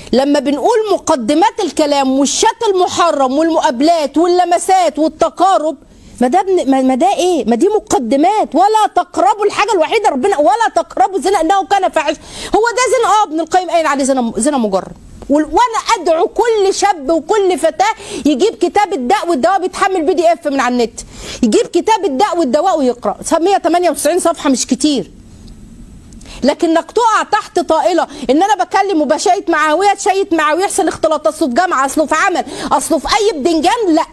لما بنقول مقدمات الكلام والشات المحرم والمقابلات واللمسات والتقارب ما ده بن- ما ما ده ايه؟ ما دي مقدمات ولا تقربوا الحاجه الوحيده ربنا ولا تقربوا الزنا انه كان فاحش هو ده زنا اه ابن القيم قايل عليه زنا زنا مجرد وال- وانا ادعو كل شاب وكل فتاه يجيب كتاب الداء والدواء بيتحمل بي دي اف من على النت يجيب كتاب الداء والدواء ويقرا 198 صفحه مش كتير لكنك تقع تحت طائله ان انا بكلم وبشيت معاويه تشيت معاويه يحصل اختلاط اصله في جامعه اصله في عمل اصله في اي بدنجان لا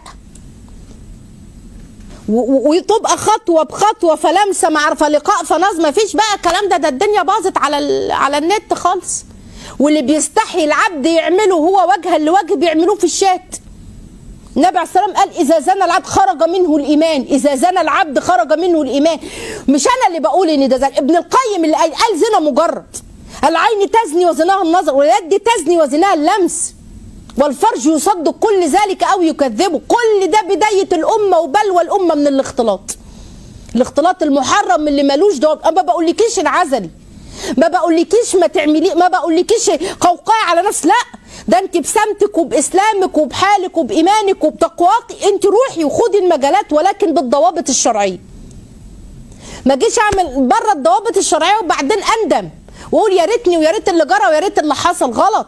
و- و- وتبقى خطوه بخطوه فلمسه مع فلقاء فنظم مفيش بقى الكلام ده ده الدنيا باظت على ال- على النت خالص واللي بيستحي العبد يعمله هو وجها لوجه بيعملوه في الشات النبي عليه السلام قال اذا زنى العبد خرج منه الايمان اذا زنى العبد خرج منه الايمان مش انا اللي بقول ان ده زنا ابن القيم اللي قال, قال زنا مجرد العين تزني وزناها النظر واليد تزني وزناها اللمس والفرج يصدق كل ذلك او يكذبه كل ده بدايه الامه وبلوى الامه من الاختلاط الاختلاط المحرم اللي ملوش دور ما بقولكيش انعزلي ما بقولكيش ما تعملي ما بقولكيش قوقعي على نفس لا ده انت بسمتك وباسلامك وبحالك وبايمانك وبتقواك انت روحي وخدي المجالات ولكن بالضوابط الشرعيه ما جيش اعمل بره الضوابط الشرعيه وبعدين اندم واقول يا ريتني ويا ريت اللي جرى ويا ريت اللي حصل غلط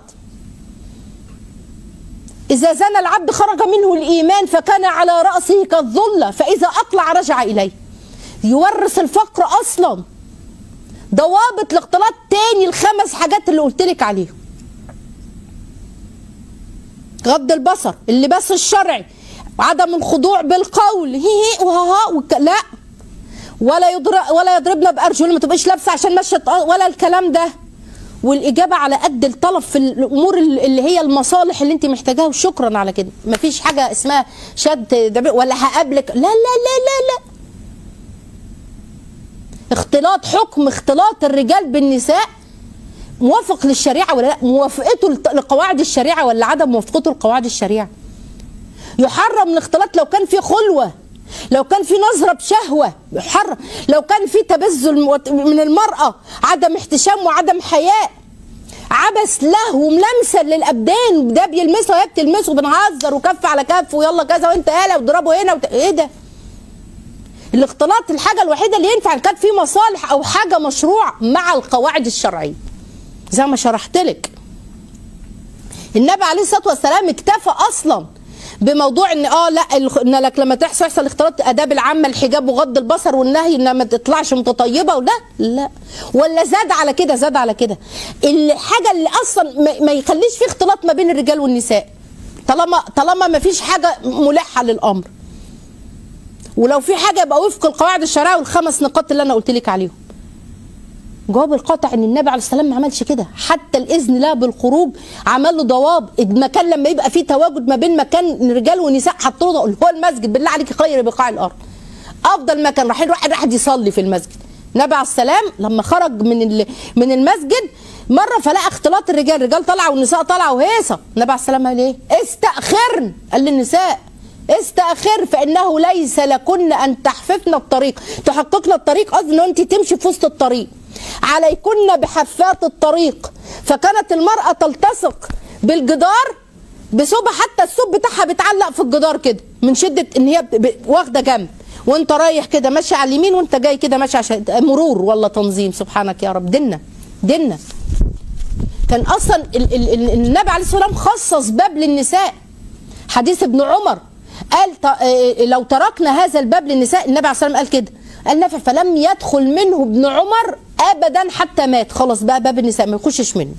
إذا زنى العبد خرج منه الإيمان فكان على رأسه كالظلة فإذا أقلع رجع إليه يورث الفقر أصلا ضوابط الاختلاط تاني الخمس حاجات اللي قلت لك عليهم غض البصر اللباس الشرعي عدم الخضوع بالقول هي هي وها وك... لا ولا يضرب ولا يضربنا بارجل ما تبقيش لابسه عشان مشت ولا الكلام ده والاجابه على قد الطلب في الامور اللي هي المصالح اللي انت محتاجاها وشكرا على كده مفيش حاجه اسمها شد دب- ولا هقابلك لا لا لا لا لا اختلاط حكم اختلاط الرجال بالنساء موافق للشريعه ولا لا موافقته لت- لقواعد الشريعه ولا عدم موافقته لقواعد الشريعه يحرم الاختلاط لو كان في خلوه لو كان في نظره بشهوه يحرم لو كان في تبذل مو- من المراه عدم احتشام وعدم حياء عبث له وملمسه للابدان ده بيلمسه وهي بتلمسه بنهزر وكف على كف ويلا كذا وانت يالا واضربه هنا وت... ايه ده؟ الاختلاط الحاجه الوحيده اللي ينفع إن كان في مصالح او حاجه مشروع مع القواعد الشرعيه زي ما شرحت لك النبي عليه الصلاه والسلام اكتفى اصلا بموضوع ان اه لا الخ- ان لك لما تحصل يحصل اختلاط اداب العامه الحجاب وغض البصر والنهي ان ما تطلعش متطيبه ولا لا ولا زاد على كده زاد على كده الحاجه اللي اصلا ما- ما يخليش في اختلاط ما بين الرجال والنساء طالما طالما ما فيش حاجه ملحه للامر ولو في حاجه يبقى وفق القواعد الشرعيه والخمس نقاط اللي انا قلت لك عليهم جواب القاطع ان النبي عليه السلام ما عملش كده حتى الاذن لا بالخروج عمل له ضواب المكان لما يبقى فيه تواجد ما بين مكان رجال ونساء حطوا له هو المسجد بالله عليك خير بقاع الارض افضل مكان رايحين واحد واحد يصلي في المسجد النبي عليه السلام لما خرج من ال- من المسجد مره فلقى اختلاط الرجال الرجال طالعه والنساء طالعه وهيصه النبي عليه السلام قال ايه استاخرن قال للنساء استاخر فانه ليس لكن ان تحففن الطريق تحققن الطريق قصدي ان انت تمشي في وسط الطريق عليكن بحفات الطريق فكانت المراه تلتصق بالجدار بثوبها حتى الثوب بتاعها بيتعلق في الجدار كده من شده ان هي ب- ب- واخده جنب وانت رايح كده ماشي على اليمين وانت جاي كده ماشي عشان مرور ولا تنظيم سبحانك يا رب ديننا ديننا كان اصلا ال- ال- ال- النبي عليه الصلاه والسلام خصص باب للنساء حديث ابن عمر قال ت- آه، لو تركنا هذا الباب للنساء النبي عليه الصلاه والسلام قال كده قال نافع فلم يدخل منه ابن عمر ابدا حتى مات خلاص بقى باب النساء ما يخشش منه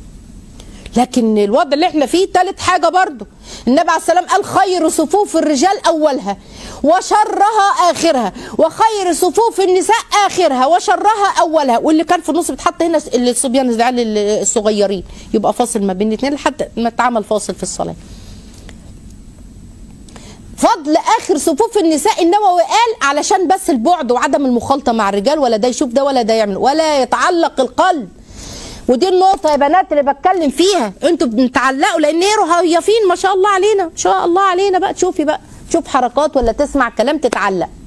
لكن الوضع اللي احنا فيه تالت حاجه برضو النبي عليه السلام قال خير صفوف الرجال اولها وشرها اخرها وخير صفوف النساء اخرها وشرها اولها واللي كان في النص بيتحط هنا الصبيان العيال الصغيرين يبقى فاصل ما بين الاثنين لحد ما اتعمل فاصل في الصلاه فضل اخر صفوف النساء النووي قال علشان بس البعد وعدم المخالطه مع الرجال ولا ده يشوف ده ولا ده يعمل ولا يتعلق القلب ودي النقطة يا بنات اللي بتكلم فيها انتوا بتعلقوا لان ايه رهيفين ما شاء الله علينا ما شاء الله علينا بقى تشوفي بقى تشوف حركات ولا تسمع كلام تتعلق